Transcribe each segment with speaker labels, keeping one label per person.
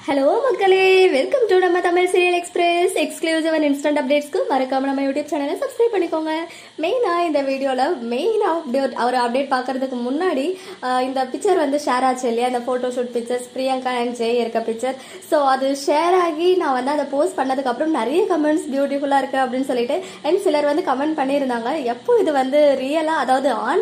Speaker 1: hello மக்களே welcome to நம்ம Tamil serial express exclusive and instant அப்டேட்ஸ்க்கு மறக்காம நம்ம யூடியூப் சேனலை சப்ஸ்கிரைப் பண்ணிக்கோங்க மெயினாக இந்த வீடியோவில் மெயின் அப்டேட் அவர் அப்டேட் பார்க்கறதுக்கு முன்னாடி ஆஹ், இந்த பிக்சர் வந்து ஷேர் ஆச்சு இல்லையா இந்த photo shoot pictures Priyanka and Jai இருக்க பிக்சர் ஸோ அது ஷேர் ஆகி நான் வந்து அதை போஸ்ட் பண்ணதுக்கு அப்புறம் நிறைய கமெண்ட்ஸ் பியூட்டிஃபுல்லாக இருக்கு அப்படின்னு சொல்லிட்டு அண்ட் சிலர் வந்து கமெண்ட் பண்ணியிருந்தாங்க எப்போ இது வந்து ரியலாக அதாவது ஆன்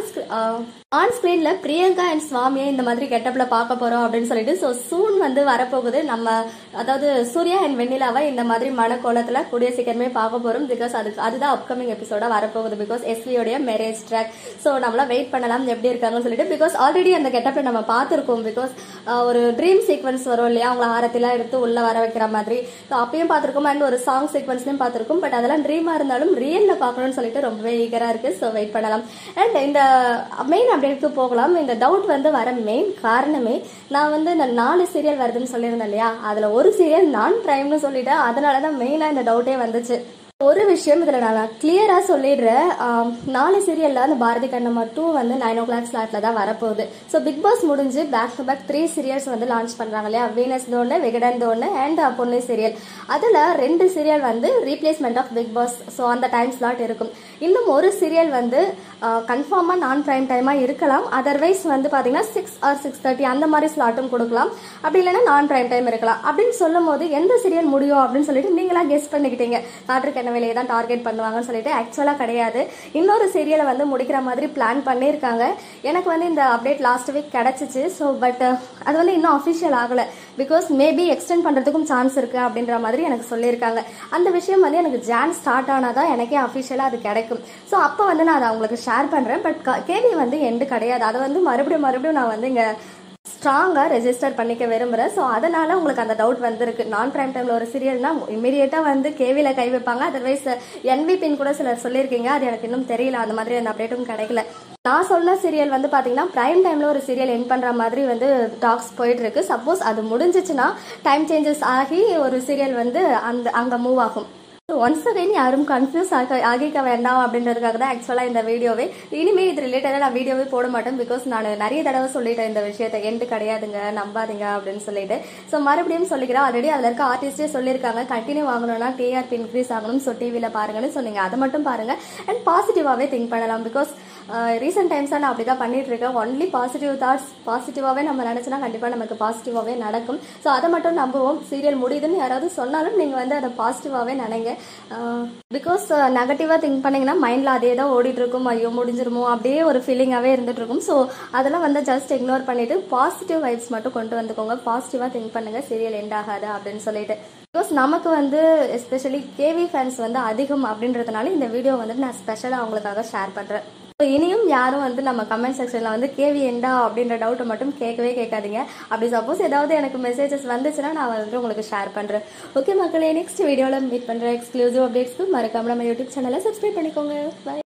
Speaker 1: ஆன் ஸ்கிரீன்ல பிரியங்கா அண்ட் சுவாமியை இந்த மாதிரி கெட்டப்ல பார்க்க போறோம் அப்படின்னு சொல்லிட்டு ஸோ சூன் வந்து வரப்போகுது நம்ம அதாவது சூர்யா அண்ட் வெண்ணிலாவை இந்த மாதிரி மனக்கோலத்துல கூடிய சீக்கிரமே பார்க்க போறோம் பிகாஸ் அதுக்கு அதுதான் அப்கமிங் எபிசோட வரப்போகுது பிகாஸ் எஸ்வியோடைய மேரேஜ் ட்ராக் ஸோ நம்மளாம் வெயிட் பண்ணலாம் எப்படி இருக்காங்கன்னு சொல்லிட்டு பிகாஸ் ஆல்ரெடி அந்த கெட்டப்ல நம்ம பார்த்துருக்கோம் பிகாஸ் ஒரு ட்ரீம் சீக்வன்ஸ் வரும் இல்லையா அவங்க ஆரத்திலாம் எடுத்து உள்ள வர வைக்கிற மாதிரி ஸோ அப்பயும் பார்த்துருக்கோம் அண்ட் ஒரு சாங் சீக்வன்ஸ்லையும் பார்த்துருக்கோம் பட் அதெல்லாம் ட்ரீமா இருந்தாலும் ரியல்ல பார்க்கணும்னு சொல்லிட்டு ரொம்பவே ஈகரா இருக்கு ஸோ வெயிட் பண்ணலாம் அண்ட் இந்த மெயின் அப்டேட்க்கு போகலாம் இந்த டவுட் வந்து வர மெயின் காரணமே நான் வந்து இந்த நாலு சீரியல் வருதுன்னு சொல்லியிருந்தேன் இல்லையா அதுல ஒரு சீரியல் நான் பிரைம்னு சொல்லிட்டேன் அதனால தான் மெயினா இந்த டவுட்டே வந்துச்சு ஒரு விஷயம் இதில் நான் கிளியராக சொல்லிடுறேன் ஆம், நாலு சீரியலில் அந்த பாரதி கண்ணம்மா டூ வந்து நைன் ஓ கிளாக் ஸ்லாட்டில் தான் வரப்போகுது ஸோ பிக் பாஸ் முடிஞ்சு back to back three serials வந்து லான்ச் பண்ணுறாங்க இல்லையா வீனஸ் ஒன்று விகடன் ஒன்று அண்ட் பொண்ணு சீரியல் அதில் ரெண்டு சீரியல் வந்து replacement of big boss so அந்த டைம் ஸ்லாட் இருக்கும் இன்னும் ஒரு சீரியல் வந்து கன்ஃபார்மாக நான் ப்ரைம் டைமாக இருக்கலாம் அதர்வைஸ் வந்து பார்த்தீங்கன்னா சிக்ஸ் ஆர் சிக்ஸ் தேர்ட்டி அந்த மாதிரி ஸ்லாட்டும் கொடுக்கலாம் அப்படி இல்லைன்னா நான் ப்ரைம் டைம் இருக்கலாம் அப்படின்னு சொல்லும் போது எந்த சீரியல் முடியும் அப்படின்னு சொல்லிட்டு நீங்களா கெஸ் பண்ணிக்கிட்டீங்க காற்று கனவிலையை தான் டார்கெட் பண்ணுவாங்கன்னு சொல்லிட்டு ஆக்சுவலாக கிடையாது இன்னொரு சீரியலை வந்து முடிக்கிற மாதிரி பிளான் பண்ணியிருக்காங்க எனக்கு வந்து இந்த அப்டேட் லாஸ்ட் வீக் கிடச்சிச்சு ஸோ பட் அது வந்து இன்னும் அஃபிஷியல் ஆகலை பிகாஸ் மேபி எக்ஸ்டெண்ட் பண்ணுறதுக்கும் சான்ஸ் இருக்குது அப்படின்ற மாதிரி எனக்கு சொல்லியிருக்காங்க அந்த விஷயம் வந்து எனக்கு ஜான் ஸ்டார்ட் ஆனாதான் எனக்கே அஃபிஷியலாக அது கிடைக்கும் ஸோ அப்போ வந்து நான் அதை அவங்களுக்கு ஷேர் பண்ணுறேன் பட் கேள்வி வந்து எண்டு கிடையாது அதை வந்து மறுபடியும் மறுபடியும் நான் வந்து இங்கே ஸ்ட்ராங்காக ரெஜிஸ்டர் பண்ணிக்க விரும்புகிறேன் ஸோ அதனால உங்களுக்கு அந்த டவுட் வந்திருக்கு நான் பிரைம் டைமில் ஒரு சீரியல்னா இமீடியட்டாக வந்து கேவியில் கை வைப்பாங்க அதர்வைஸ் என்விபின்னு கூட சிலர் சொல்லியிருக்கீங்க அது எனக்கு இன்னும் தெரியல அந்த மாதிரி அந்த அப்டேட்டும் கிடைக்கல நான் சொன்ன சீரியல் வந்து பார்த்தீங்கன்னா பிரைம் டைமில் ஒரு சீரியல் என் பண்ணுற மாதிரி வந்து டாக்ஸ் போயிட்டு இருக்கு சப்போஸ் அது முடிஞ்சிச்சுன்னா டைம் சேஞ்சஸ் ஆகி ஒரு சீரியல் வந்து அந்த அங்கே மூவ் ஆகும் ஒன்ஸ் அகைன் யாரும் கன்ஃபியூஸ் ஆக ஆகிக்க வேண்டாம் அப்படின்றதுக்காக தான் ஆக்சுவலாக இந்த வீடியோவே இனிமே இது ரிலேட்டடாக நான் வீடியோவே போட மாட்டேன் பிகாஸ் நான் நிறைய தடவை சொல்லிட்டேன் இந்த விஷயத்தை எண்டு கிடையாதுங்க நம்பாதீங்க அப்படின்னு சொல்லிட்டு ஸோ மறுபடியும் சொல்லிக்கிறேன் ஆல்ரெடி அதில் இருக்க ஆர்டிஸ்டே சொல்லியிருக்காங்க கண்டினியூ வாங்கணும்னா டிஆர்பி இன்க்ரீஸ் ஆகணும் ஸோ டிவியில் பாருங்கன்னு சொன்னீங்க அதை மட்டும் பாருங்க அண்ட் பாசிட்டிவாகவே திங்க் பண்ணலாம் பிகாஸ் ரீசெண்ட் டைம்ஸாக நான் அப்படி தான் பண்ணிட்டு இருக்கேன் ஒன்லி பாசிட்டிவ் தாட்ஸ் பாசிட்டிவாகவே நம்ம நினச்சினா கண்டிப்பாக நமக்கு பாசிட்டிவாகவே நடக்கும் ஸோ அதை மட்டும் நம்புவோம் சீரியல் முடியுதுன்னு யாராவது சொன்னாலும் நீங்கள் வந்து அதை பாசிட்டிவாகவே நினைங்க பிகாஸ் நெகட்டிவாக திங்க் பண்ணீங்கன்னா மைண்டில் அதே தான் ஓடிட்டு இருக்கும் ஐயோ முடிஞ்சிருமோ அப்படியே ஒரு ஃபீலிங்காகவே இருந்துட்டு இருக்கும் ஸோ அதெல்லாம் வந்து ஜஸ்ட் இக்னோர் பண்ணிட்டு பாசிட்டிவ் வைப்ஸ் மட்டும் கொண்டு வந்துக்கோங்க பாசிட்டிவாக திங்க் பண்ணுங்க சீரியல் எண்ட் ஆகாது அப்படின்னு சொல்லிட்டு பிகாஸ் நமக்கு வந்து எஸ்பெஷலி கேவி ஃபேன்ஸ் வந்து அதிகம் அப்படின்றதுனால இந்த வீடியோ வந்து நான் ஸ்பெஷலாக அவங்களுக்காக ஷேர் பண்ணுறேன் ஸோ இனியும் யாரும் வந்து நம்ம கமெண்ட் செக்ஷனில் வந்து கேவி எண்டா அப்படின்ற டவுட்டை மட்டும் கேட்கவே கேட்காதீங்க அப்படி சப்போஸ் ஏதாவது எனக்கு மெசேஜஸ் வந்துச்சுன்னா நான் வந்து உங்களுக்கு ஷேர் பண்ணுறேன் ஓகே மக்களே நெக்ஸ்ட் வீடியோவில் மீட் பண்ணுற எக்ஸ்க்ளூசிவ் அப்டேட்ஸ்க்கு மறக்காம நம்ம யூடியூப் சேனலை சப்ஸ்கிரைப் பண்ணிக்கோங்க பை